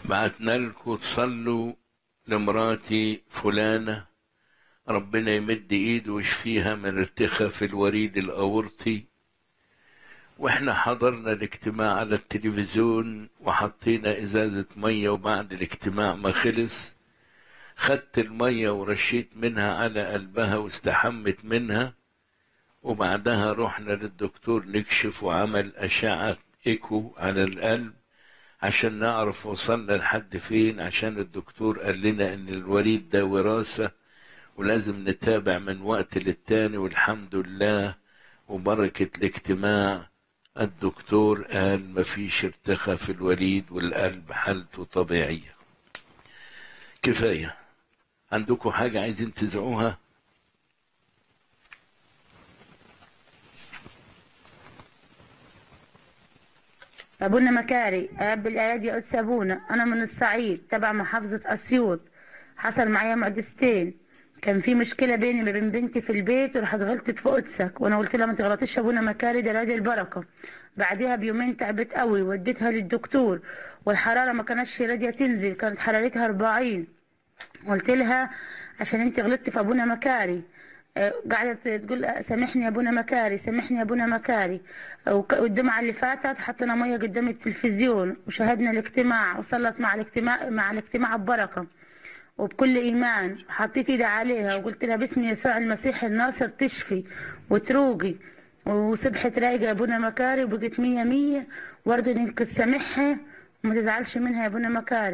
بعتنا لكم تصلوا لمراتي فلانة ربنا يمد ايده ويشفيها من ارتخاء في الوريد الاورطي واحنا حضرنا الاجتماع على التلفزيون وحطينا ازازة مية وبعد الاجتماع ما خلص خدت المية ورشيت منها على قلبها واستحمت منها وبعدها رحنا للدكتور نكشف وعمل أشعة إيكو على القلب عشان نعرف وصلنا لحد فين عشان الدكتور قال لنا إن الوريد ده وراثة ولازم نتابع من وقت للتاني والحمد لله وبركة الاجتماع الدكتور قال مفيش ارتخاء في الوريد والقلب حالته طبيعية كفاية عندكم حاجة عايزين تزعوها أبونا مكاري أب الأيادي قدس أبونا أنا من الصعيد تبع محافظة أسيوط حصل معايا معجزتين كان في مشكلة بيني وبين بنتي في البيت وراحت غلطت في قدسك وأنا قلت لها ما تغلطيش يا أبونا مكاري ده نادي البركة بعدها بيومين تعبت قوي وديتها للدكتور والحرارة ما كانتش راضية تنزل كانت حرارتها 40 قلت لها عشان انت غلطت في ابونا مكاري آه، قعدت تقول سامحني يا ابونا مكاري سامحني يا ابونا مكاري وك- والجمعة اللي فاتت حطينا مية قدام التلفزيون وشاهدنا الاجتماع وصلت مع الاجتماع مع الاجتماع ببركة وبكل ايمان حطيت ايدي عليها وقلت لها باسم يسوع المسيح الناصر تشفي وتروقي وسبحت رايقة يا ابونا مكاري وبقت مية مية وارجو انك تسامحها وما تزعلش منها يا ابونا مكاري